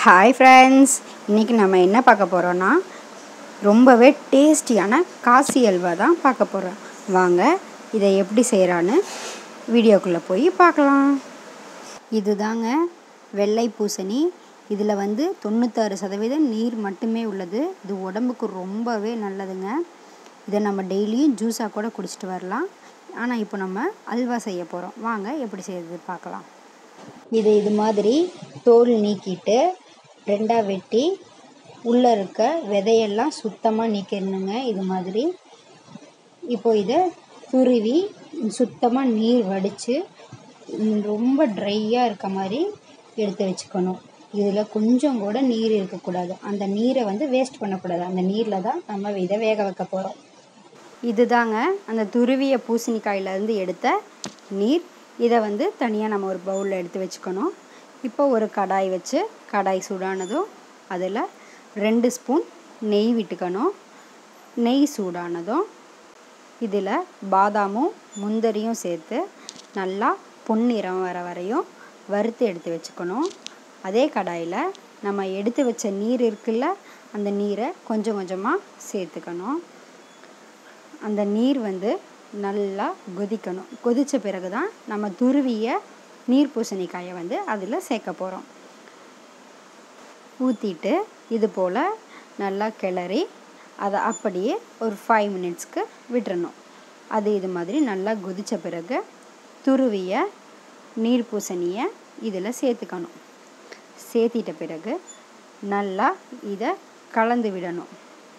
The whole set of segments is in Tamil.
ஹாய் ஃப்ரெண்ட்ஸ் இன்றைக்கி நம்ம என்ன பார்க்க போகிறோன்னா ரொம்பவே டேஸ்டியான காசி அல்வா தான் பார்க்க போகிறோம் வாங்க இதை எப்படி செய்கிறான்னு வீடியோக்குள்ளே போய் பார்க்கலாம் இதுதாங்க வெள்ளை பூசணி இதில் வந்து தொண்ணூத்தாறு சதவீதம் நீர் மட்டுமே உள்ளது இது உடம்புக்கு ரொம்பவே நல்லதுங்க இதை நம்ம டெய்லியும் ஜூஸாக கூட குடிச்சிட்டு வரலாம் ஆனால் இப்போ நம்ம அல்வா செய்ய போகிறோம் வாங்க எப்படி செய்யறது பார்க்கலாம் இது இது மாதிரி தோல் நீக்கிட்டு ரெண்டாக வெட்டி உள்ளே இருக்க விதையெல்லாம் சுத்தமாக நீக்கிடணுங்க இது மாதிரி இப்போ இதை துருவி சுத்தமாக நீர் வடித்து ரொம்ப ட்ரையாக இருக்க மாதிரி எடுத்து வச்சுக்கணும் இதில் கொஞ்சம் கூட நீர் இருக்கக்கூடாது அந்த நீரை வந்து வேஸ்ட் பண்ணக்கூடாது அந்த நீரில் தான் நம்ம இதை வேக வைக்க போகிறோம் இதுதாங்க அந்த துருவிய பூசணிக்காயிலேருந்து எடுத்த நீர் இதை வந்து தனியாக நம்ம ஒரு பவுலில் எடுத்து வச்சுக்கணும் இப்போ ஒரு கடாய் வச்சு கடாய் சூடானதும் அதில் ரெண்டு ஸ்பூன் நெய் விட்டுக்கணும் நெய் சூடானதும் இதில் பாதாமும் முந்தரியும் சேர்த்து நல்லா பொன்னிறம் வர வரையும் வறுத்து எடுத்து வச்சுக்கணும் அதே கடாயில் நம்ம எடுத்து வச்ச நீர் இருக்குல்ல அந்த நீரை கொஞ்சம் கொஞ்சமாக சேர்த்துக்கணும் அந்த நீர் வந்து நல்லா கொதிக்கணும் கொதித்த பிறகு தான் நம்ம துருவிய நீர் பூசணிக்காயை வந்து அதில் சேர்க்க போகிறோம் ஊற்றிட்டு இது போல் நல்லா கிளறி அதை அப்படியே ஒரு ஃபைவ் மினிட்ஸ்க்கு விட்டுறணும் அது இது மாதிரி நல்லா கொதித்த பிறகு துருவிய நீர் பூசணியை இதில் சேர்த்துக்கணும் சேர்த்திட்ட பிறகு நல்லா இதை கலந்து விடணும்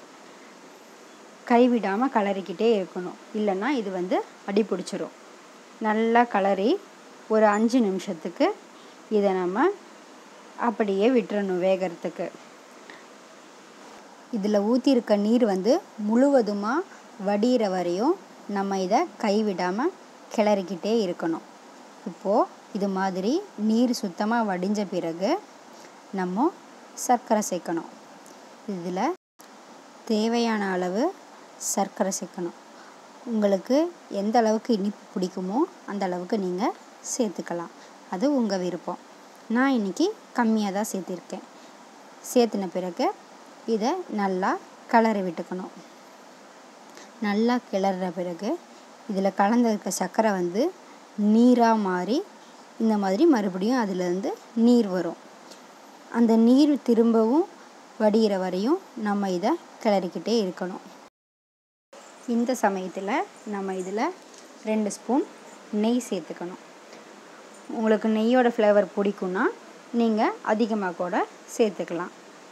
கைவிடாமல் கலரிக்கிட்டே இருக்கணும் இல்லைன்னா இது வந்து அடி பிடிச்சிரும் நல்லா கலரி ஒரு அஞ்சு நிமிஷத்துக்கு இதை நம்ம அப்படியே விட்டுறணும் வேகிறதுக்கு இதில் ஊற்றிருக்க நீர் வந்து முழுவதுமாக வடிகிற வரையும் நம்ம இதை கைவிடாமல் கிளறிக்கிட்டே இருக்கணும் இப்போது இது மாதிரி நீர் சுத்தமாக வடிஞ்ச பிறகு நம்ம சர்க்கரை சேர்க்கணும் இதில் தேவையான அளவு சர்க்கரை சேர்க்கணும் உங்களுக்கு எந்த அளவுக்கு இனிப்பு பிடிக்குமோ அந்த அளவுக்கு நீங்கள் சேர்த்துக்கலாம் அது உங்கள் விருப்பம் நான் இன்றைக்கி கம்மியாக தான் சேர்த்திருக்கேன் சேர்த்துன பிறகு இதை நல்லா கிளறி விட்டுக்கணும் நல்லா கிளறுற பிறகு இதில் கலந்துருக்க சர்க்கரை வந்து நீராக மாறி இந்த மாதிரி மறுபடியும் அதிலேருந்து நீர் வரும் அந்த நீர் திரும்பவும் வடிகிற வரையும் நம்ம இதை கிளறிக்கிட்டே இருக்கணும் இந்த சமயத்தில் நம்ம இதில் ரெண்டு ஸ்பூன் நெய் சேர்த்துக்கணும் உங்களுக்கு நெய்யோட ஃப்ளேவர் பிடிக்குன்னா நீங்கள் அதிகமாக கூட சேர்த்துக்கலாம்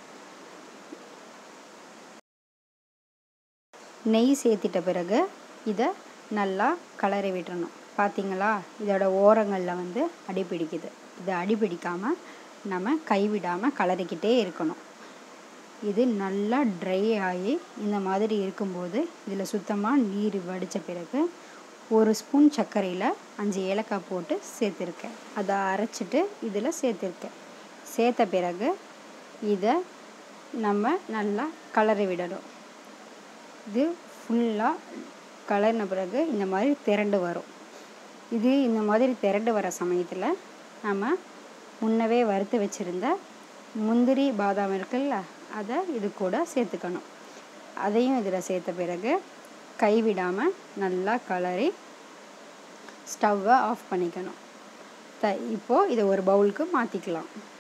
நெய் சேர்த்திட்ட பிறகு இதை நல்லா கலரி விட்டுறணும் பார்த்தீங்களா இதோட ஓரங்களில் வந்து அடிப்பிடிக்குது இதை அடிப்பிடிக்காமல் நம்ம கைவிடாமல் கலரிக்கிட்டே இருக்கணும் இது நல்லா ட்ரை ஆகி இந்த மாதிரி இருக்கும்போது இதில் சுத்தமாக நீர் வடித்த பிறகு ஒரு ஸ்பூன் சர்க்கரையில் அஞ்சு ஏலக்காய் போட்டு சேர்த்துருக்கேன் அதை அரைச்சிட்டு இதில் சேர்த்துருக்கேன் சேர்த்த பிறகு இதை நம்ம நல்லா கலரி விடணும் இது ஃபுல்லாக கலர்ன பிறகு இந்த மாதிரி திரண்டு வரும் இது இந்த மாதிரி திரண்டு வர சமயத்தில் நம்ம முன்னவே வறுத்து வச்சுருந்த முந்திரி பாதாம் இருக்குல்ல அதை இது கூட சேர்த்துக்கணும் அதையும் இதில் சேர்த்த பிறகு கைவிடாமல் நல்லா கலரி ஸ்டவ்வை ஆஃப் பண்ணிக்கணும் த இப்போது இதை ஒரு பவுலுக்கு மாற்றிக்கலாம்